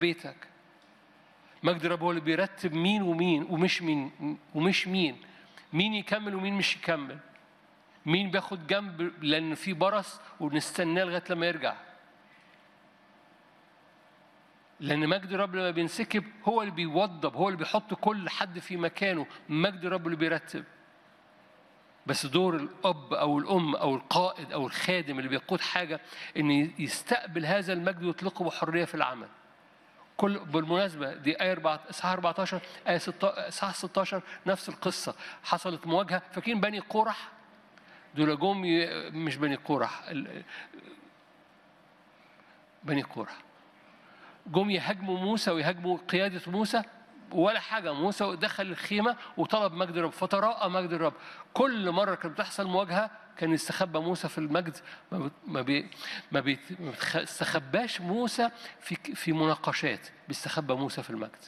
بيتك مجد الرب هو اللي بيرتب مين ومين ومش مين ومش مين مين يكمل ومين مش يكمل مين بياخد جنب لان في برص ونستناه لغايه لما يرجع لان مجد الرب لما بينسكب هو اللي بيوضب هو اللي بيحط كل حد في مكانه مجد الرب اللي بيرتب بس دور الاب او الام او القائد او الخادم اللي بيقود حاجه ان يستقبل هذا المجد ويطلقه بحريه في العمل كل بالمناسبه دي ايه 4 اصحاح 14 ايه 16 اصحاح 16 نفس القصه حصلت مواجهه فاكرين بني قورح دول جم ي- مش بني قورح ال- بني قورح جم يهاجموا موسى ويهاجموا قيادة موسى ولا حاجة موسى دخل الخيمة وطلب مجد الرب فتراءى مجد الرب كل مرة كانت بتحصل مواجهة كان يستخبى موسى في المجد ما بي ما بي ما بي- ما بيستخباش موسى في في مناقشات بيستخبى موسى في المجد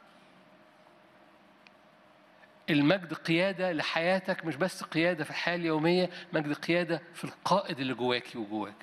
المجد قيادة لحياتك مش بس قيادة في الحياة اليومية مجد قيادة في القائد اللي جواكي وجواك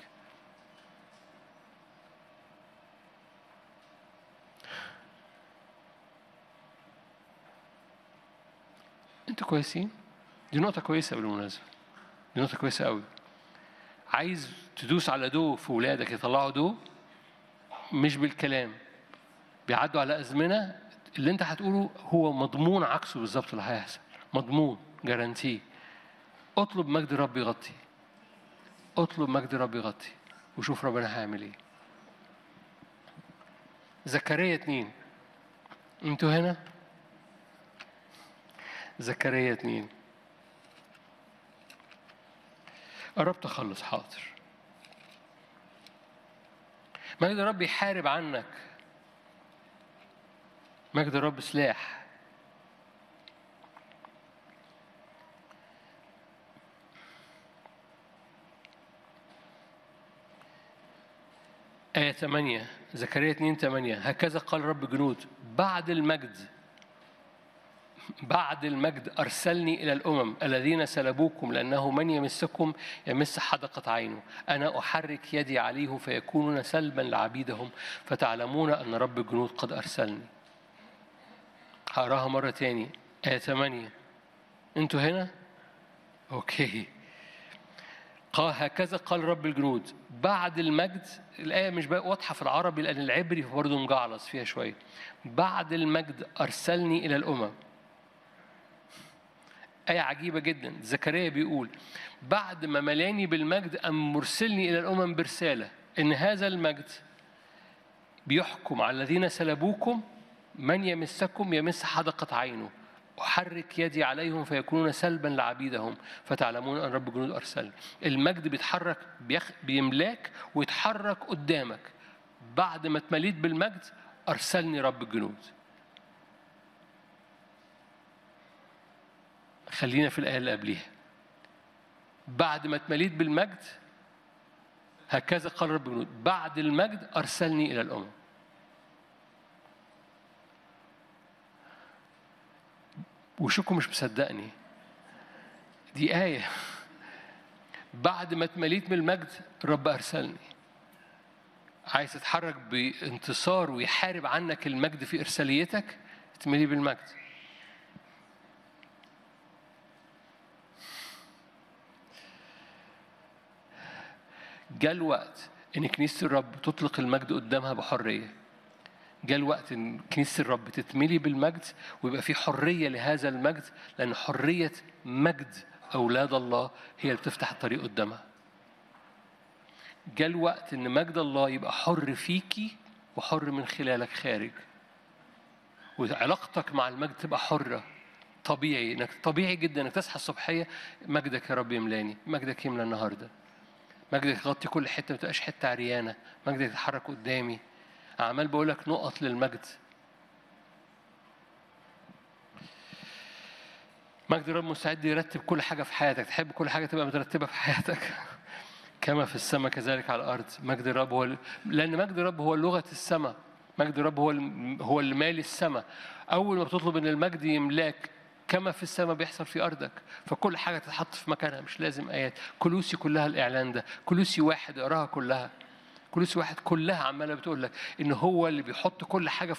انتوا كويسين دي نقطة كويسة بالمناسبة دي نقطة كويسة قوي عايز تدوس على دو في ولادك يطلعوا دو مش بالكلام بيعدوا على أزمنة اللي انت هتقوله هو مضمون عكسه بالظبط اللي هيحصل مضمون جارانتي اطلب مجد رب يغطي اطلب مجد رب يغطي وشوف ربنا هيعمل ايه زكريا اتنين انتوا هنا زكريا اتنين قربت اخلص حاضر مجد الرب يحارب عنك مجد الرب سلاح آية 8 زكريا 2 8 هكذا قال رب جنود بعد المجد بعد المجد أرسلني إلى الأمم الذين سلبوكم لأنه من يمسكم يمس حدقة عينه أنا أحرك يدي عليهم فيكونون سلبا لعبيدهم فتعلمون أن رب الجنود قد أرسلني هقراها مرة تاني آية 8 أنتوا هنا؟ أوكي قال هكذا قال رب الجنود بعد المجد الآية مش بقى واضحة في العربي لأن العبري برضه مجعلص فيها شوية بعد المجد أرسلني إلى الأمم آية عجيبة جدا زكريا بيقول بعد ما ملاني بالمجد أم مرسلني إلى الأمم برسالة إن هذا المجد بيحكم على الذين سلبوكم من يمسكم يمس حدقة عينه أحرك يدي عليهم فيكونون سلبا لعبيدهم فتعلمون أن رب الجنود أرسلني المجد بيتحرك بيخ... بيملاك ويتحرك قدامك بعد ما اتمليت بالمجد أرسلني رب الجنود خلينا في الآية اللي قبليها بعد ما اتمليت بالمجد هكذا قال رب الجنود بعد المجد أرسلني إلى الأمم وشكم مش مصدقني دي آية بعد ما اتمليت من المجد الرب أرسلني عايز تتحرك بانتصار ويحارب عنك المجد في إرساليتك اتملي بالمجد جاء الوقت ان كنيسه الرب تطلق المجد قدامها بحريه جاء الوقت ان كنيسه الرب تتملي بالمجد ويبقى في حريه لهذا المجد لان حريه مجد اولاد الله هي اللي بتفتح الطريق قدامها جاء الوقت ان مجد الله يبقى حر فيكي وحر من خلالك خارج وعلاقتك مع المجد تبقى حره طبيعي انك طبيعي جدا انك تصحى الصبحيه مجدك يا رب يملاني مجدك يملى النهارده مجدك يغطي كل حته ما تبقاش حته عريانه مجدك يتحرك قدامي عمال بقول لك نقط للمجد مجد الرب مستعد يرتب كل حاجه في حياتك تحب كل حاجه تبقى مترتبه في حياتك كما في السماء كذلك على الارض مجد الرب هو ال... لان مجد الرب هو لغه السماء مجد الرب هو ال... هو اللي مالي السماء اول ما بتطلب ان المجد يملاك كما في السماء بيحصل في أرضك فكل حاجة تتحط في مكانها مش لازم آيات كلوسي كلها الإعلان ده كلوسي واحد اقراها كلها كل واحد كلها عماله بتقول لك ان هو اللي بيحط كل حاجه